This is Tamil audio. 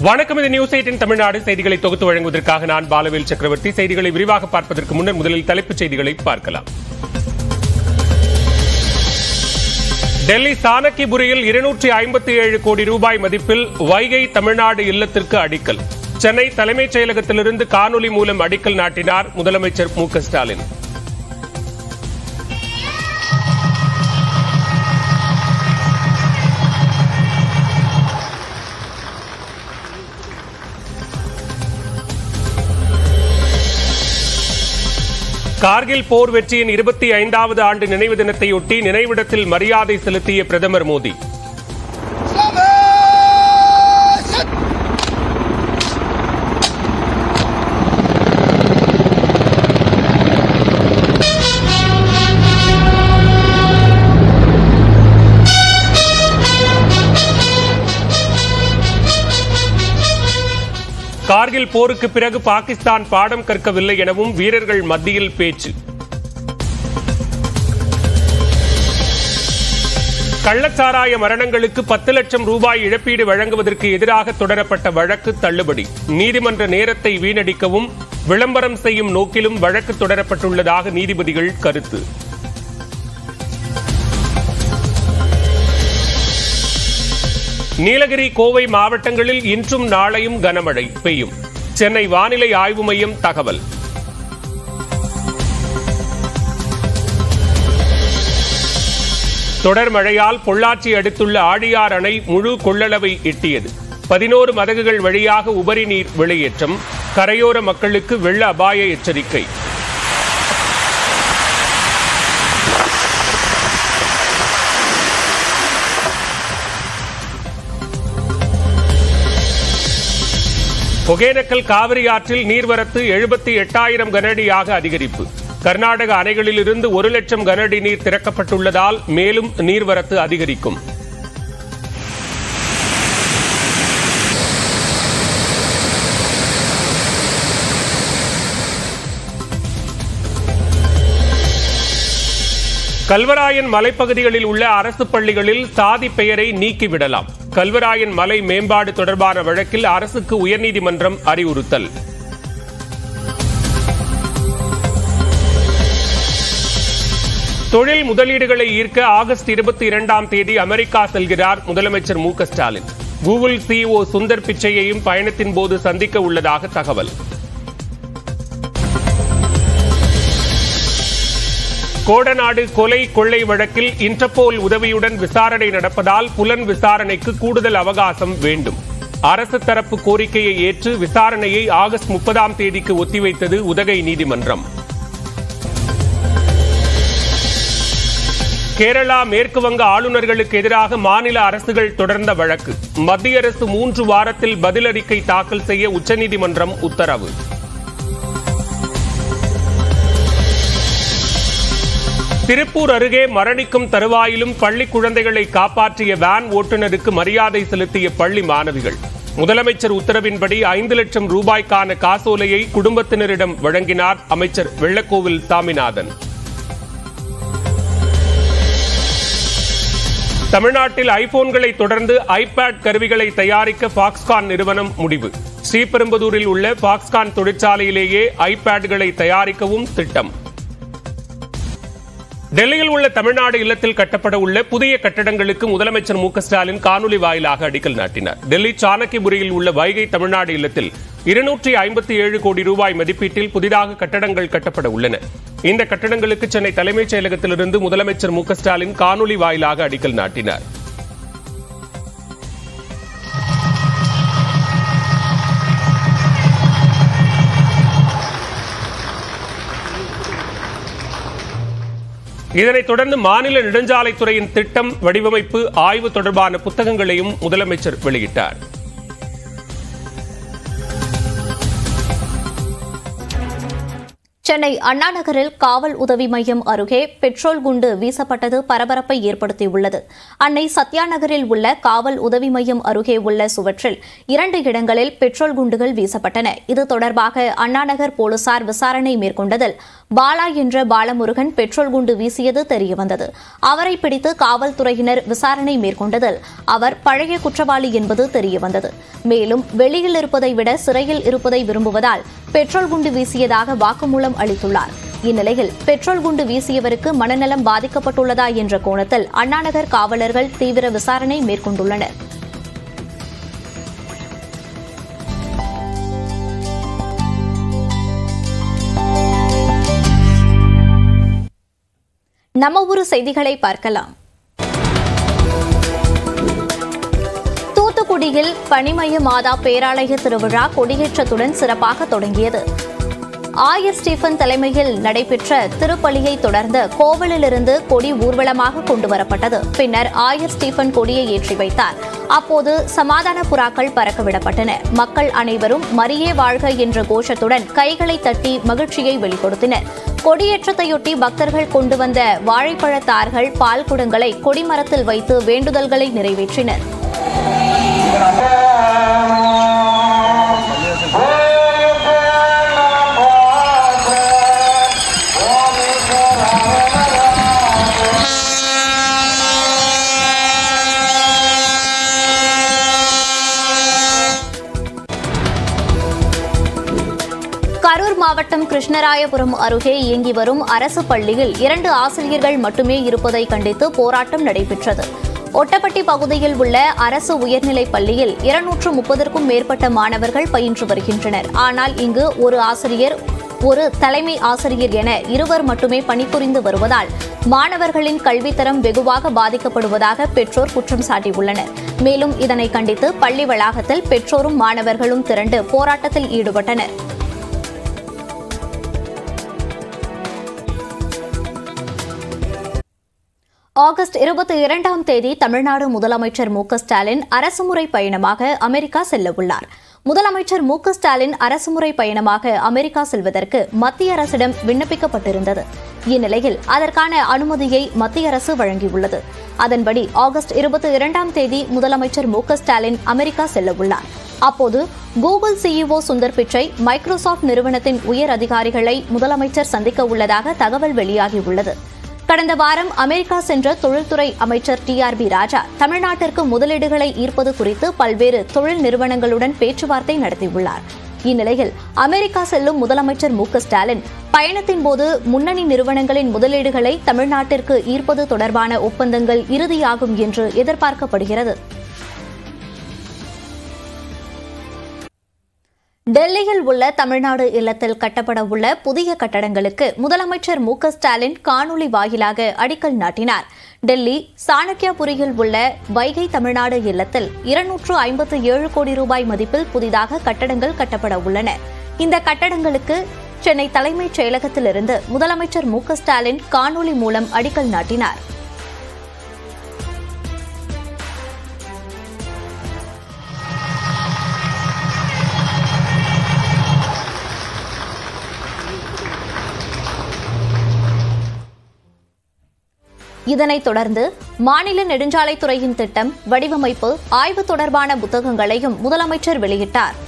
வணக்கம் இது நியூஸ் எயிட்டின் தமிழ்நாடு செய்திகளை தொகுத்து வழங்குவதற்காக நான் பாலவேல் சக்கரவர்த்தி செய்திகளை விரிவாக பார்ப்பதற்கு முன்னர் முதலில் தலைப்புச் செய்திகளை பார்க்கலாம் டெல்லி சாணக்கிபுரியில் இருநூற்றி ஐம்பத்தி ஏழு கோடி ரூபாய் மதிப்பில் வைகை தமிழ்நாடு இல்லத்திற்கு அடிக்கல் சென்னை தலைமைச் செயலகத்திலிருந்து காணொலி மூலம் அடிக்கல் நாட்டினார் முதலமைச்சர் மு க ஸ்டாலின் கார்கில் போர் வெற்றியின் இருபத்தி ஐந்தாவது ஆண்டு நினைவு தினத்தையொட்டி நினைவிடத்தில் மரியாதை செலுத்திய பிரதமர் மோடி கார்கில் போருக்கு பிறகு பாகிஸ்தான் பாடம் கற்கவில்லை எனவும் வீரர்கள் மத்தியில் பேச்சு கள்ளச்சாராய மரணங்களுக்கு பத்து லட்சம் ரூபாய் இழப்பீடு வழங்குவதற்கு எதிராக தொடரப்பட்ட வழக்கு தள்ளுபடி நீதிமன்ற நேரத்தை வீணடிக்கவும் விளம்பரம் செய்யும் நோக்கிலும் வழக்கு தொடரப்பட்டுள்ளதாக நீதிபதிகள் கருத்து நீலகிரி கோவை மாவட்டங்களில் இன்றும் நாளையும் கனமழை பெய்யும் சென்னை வானிலை ஆய்வு மையம் தகவல் தொடர் மழையால் பொள்ளாச்சி அடுத்துள்ள ஆழியார் அணை முழு கொள்ளளவை எட்டியது பதினோரு மதகுகள் வழியாக உபரி நீர் வெளியேற்றம் கரையோர மக்களுக்கு வெள்ள அபாய எச்சரிக்கை ஒகேனக்கல் காவிரி ஆற்றில் நீர்வரத்து எழுபத்தி எட்டாயிரம் கனஅடியாக அதிகரிப்பு கர்நாடக அணைகளிலிருந்து ஒரு லட்சம் கனஅடி நீர் திறக்கப்பட்டுள்ளதால் மேலும் நீர்வரத்து அதிகரிக்கும் கல்வராயன் மலைப்பகுதிகளில் உள்ள அரசு பள்ளிகளில் சாதி பெயரை நீக்கிவிடலாம் கல்வராயன் மலை மேம்பாடு தொடர்பான வழக்கில் அரசுக்கு உயர்நீதிமன்றம் அறிவுறுத்தல் தொழில் முதலீடுகளை ஈர்க்க ஆகஸ்ட் இருபத்தி இரண்டாம் தேதி அமெரிக்கா செல்கிறார் முதலமைச்சர் மு க ஸ்டாலின் கூகுள் சிஇஓ சுந்தர் பிச்சையையும் பயணத்தின் போது சந்திக்க உள்ளதாக தகவல் கோடநாடு கொலை கொள்ளை வழக்கில் இன்டர்போல் உதவியுடன் விசாரணை நடப்பதால் புலன் விசாரணைக்கு கூடுதல் அவகாசம் வேண்டும் அரசு தரப்பு கோரிக்கையை ஏற்று விசாரணையை ஆகஸ்ட் முப்பதாம் தேதிக்கு ஒத்திவைத்தது உதகை நீதிமன்றம் கேரளா மேற்கு வங்க ஆளுநர்களுக்கு எதிராக மாநில அரசுகள் தொடர்ந்த வழக்கு மத்திய அரசு மூன்று வாரத்தில் பதிலறிக்கை தாக்கல் செய்ய உச்சநீதிமன்றம் உத்தரவு திருப்பூர் அருகே மரணிக்கும் தருவாயிலும் பள்ளி குழந்தைகளை காப்பாற்றிய வேன் ஓட்டுநருக்கு மரியாதை செலுத்திய பள்ளி மாணவிகள் முதலமைச்சர் உத்தரவின்படி ஐந்து லட்சம் ரூபாய்க்கான காசோலையை குடும்பத்தினரிடம் வழங்கினார் அமைச்சர் வெள்ளக்கோவில் சாமிநாதன் தமிழ்நாட்டில் ஐபோன்களை தொடர்ந்து ஐபேட் கருவிகளை தயாரிக்க பாக்ஸ்கான் நிறுவனம் முடிவு ஸ்ரீபெரும்புதூரில் உள்ள பாக்ஸ்கான் தொழிற்சாலையிலேயே ஐபேட்களை தயாரிக்கவும் திட்டம் டெல்லியில் உள்ள தமிழ்நாடு இல்லத்தில் கட்டப்பட உள்ள புதிய கட்டடங்களுக்கு முதலமைச்சர் மு க ஸ்டாலின் காணொலி வாயிலாக அடிக்கல் நாட்டினார் டெல்லி சாணக்கிபுரியில் உள்ள வைகை தமிழ்நாடு இல்லத்தில் இருநூற்றி ஐம்பத்தி ஏழு கோடி ரூபாய் மதிப்பீட்டில் புதிதாக கட்டடங்கள் கட்டப்பட உள்ளன இந்த கட்டடங்களுக்கு சென்னை தலைமைச் செயலகத்திலிருந்து முதலமைச்சர் மு க ஸ்டாலின் காணொலி வாயிலாக அடிக்கல் நாட்டினார் இதனைத் தொடர்ந்து மாநில நெடுஞ்சாலைத்துறையின் திட்டம் வடிவமைப்பு ஆய்வு தொடர்பான புத்தகங்களையும் முதலமைச்சர் வெளியிட்டார் சென்னை அண்ணா நகரில் காவல் உதவி மையம் அருகே பெட்ரோல் குண்டு வீசப்பட்டது பரபரப்பை ஏற்படுத்தியுள்ளது அன்னை சத்யா நகரில் உள்ள காவல் உதவி மையம் அருகே உள்ள சுவற்றில் இரண்டு இடங்களில் பெட்ரோல் குண்டுகள் வீசப்பட்டன இது தொடர்பாக அண்ணாநகர் போலீசார் விசாரணை மேற்கொண்டதில் பாலா என்ற பாலமுருகன் பெட்ரோல் குண்டு வீசியது தெரியவந்தது அவரை பிடித்து காவல்துறையினர் விசாரணை மேற்கொண்டதில் அவர் பழைய குற்றவாளி என்பது தெரியவந்தது மேலும் வெளியில் இருப்பதை விட சிறையில் இருப்பதை விரும்புவதால் பெட்ரோல் குண்டு வீசியதாக வாக்குமூலம் அளித்துள்ளார் இந்நிலையில் பெட்ரோல் குண்டு வீசியவருக்கு மனநலம் பாதிக்கப்பட்டுள்ளதா என்ற கோணத்தில் அண்ணாநகர் காவலர்கள் தீவிர விசாரணை மேற்கொண்டுள்ளனர் நம்ம ஊர் செய்திகளை பார்க்கலாம் தூத்துக்குடியில் பனிமய மாதா பேராலய திருவிழா கொடியேற்றத்துடன் சிறப்பாக தொடங்கியது ஆயர் ஸ்டீபன் தலைமையில் நடைபெற்ற திருப்பலியை தொடர்ந்து கோவிலிலிருந்து கொடி ஊர்வலமாக கொண்டுவரப்பட்டது பின்னர் ஆயர் ஸ்டீபன் கொடியை ஏற்றி வைத்தார் அப்போது சமாதான புறாக்கள் பறக்கவிடப்பட்டன மக்கள் அனைவரும் மரியே வாழ்க என்ற கோஷத்துடன் கைகளை தட்டி மகிழ்ச்சியை வெளிப்படுத்தினர் கொடியேற்றத்தையொட்டி பக்தர்கள் கொண்டு வந்த வாழைப்பழத்தார்கள் பால் குடங்களை கொடிமரத்தில் வைத்து வேண்டுதல்களை நிறைவேற்றினர் கரூர் மாவட்டம் கிருஷ்ணராயபுரம் அருகே இயங்கி வரும் அரசு பள்ளியில் இரண்டு ஆசிரியர்கள் மட்டுமே இருப்பதை கண்டித்து போராட்டம் நடைபெற்றது ஒட்டப்பட்டி பகுதியில் உள்ள அரசு உயர்நிலைப் பள்ளியில் இருநூற்று முப்பதற்கும் மேற்பட்ட மாணவர்கள் பயின்று வருகின்றனர் ஆனால் இங்கு ஒரு ஆசிரியர் ஒரு தலைமை ஆசிரியர் என இருவர் மட்டுமே பணிபுரிந்து வருவதால் மாணவர்களின் கல்வித்தரம் வெகுவாக பாதிக்கப்படுவதாக பெற்றோர் குற்றம் சாட்டியுள்ளனர் மேலும் இதனை கண்டித்து பள்ளி வளாகத்தில் பெற்றோரும் மாணவர்களும் திரண்டு போராட்டத்தில் ஈடுபட்டனர் ஆகஸ்ட் இருபத்தி இரண்டாம் தேதி தமிழ்நாடு முதலமைச்சர் மு க ஸ்டாலின் அரசுமுறை பயணமாக அமெரிக்கா செல்ல உள்ளார் முதலமைச்சர் மு க ஸ்டாலின் அரசுமுறை பயணமாக அமெரிக்கா செல்வதற்கு மத்திய அரசிடம் விண்ணப்பிக்கப்பட்டிருந்தது இந்நிலையில் அதற்கான அனுமதியை மத்திய அரசு வழங்கியுள்ளது அதன்படி ஆகஸ்ட் இருபத்தி இரண்டாம் தேதி முதலமைச்சர் மு க ஸ்டாலின் அமெரிக்கா செல்ல உள்ளார் அப்போது கூகுள் சிஇஓ சுந்தர் பிச்சை மைக்ரோசாப்ட் நிறுவனத்தின் உயர் அதிகாரிகளை முதலமைச்சர் சந்திக்க உள்ளதாக தகவல் வெளியாகியுள்ளது கடந்த வாரம் அமெரிக்கா சென்ற தொழில்துறை அமைச்சர் டி ஆர் பி ராஜா தமிழ்நாட்டிற்கு முதலீடுகளை ஈர்ப்பது குறித்து பல்வேறு தொழில் நிறுவனங்களுடன் பேச்சுவார்த்தை நடத்தியுள்ளார் இந்நிலையில் அமெரிக்கா செல்லும் முதலமைச்சர் மு க ஸ்டாலின் பயணத்தின் போது முன்னணி நிறுவனங்களின் முதலீடுகளை தமிழ்நாட்டிற்கு ஈர்ப்பது தொடர்பான ஒப்பந்தங்கள் இறுதியாகும் என்று எதிர்பார்க்கப்படுகிறது டெல்லியில் உள்ள தமிழ்நாடு இல்லத்தில் கட்டப்பட உள்ள புதிய கட்டடங்களுக்கு முதலமைச்சர் மு க ஸ்டாலின் காணொலி வாயிலாக அடிக்கல் நாட்டினார் டெல்லி சாணக்கியாபுரியில் உள்ள வைகை தமிழ்நாடு இல்லத்தில் இருநூற்று ஐம்பத்து ஏழு கோடி ரூபாய் மதிப்பில் புதிதாக கட்டடங்கள் கட்டப்பட உள்ளன இந்த கட்டடங்களுக்கு சென்னை தலைமைச் செயலகத்திலிருந்து முதலமைச்சர் மு க ஸ்டாலின் காணொலி மூலம் அடிக்கல் நாட்டினார் இதனைத் தொடர்ந்து மாநில நெடுஞ்சாலைத்துறையின் திட்டம் வடிவமைப்பு ஆய்வு தொடர்பான புத்தகங்களையும் முதலமைச்சர் வெளியிட்டார்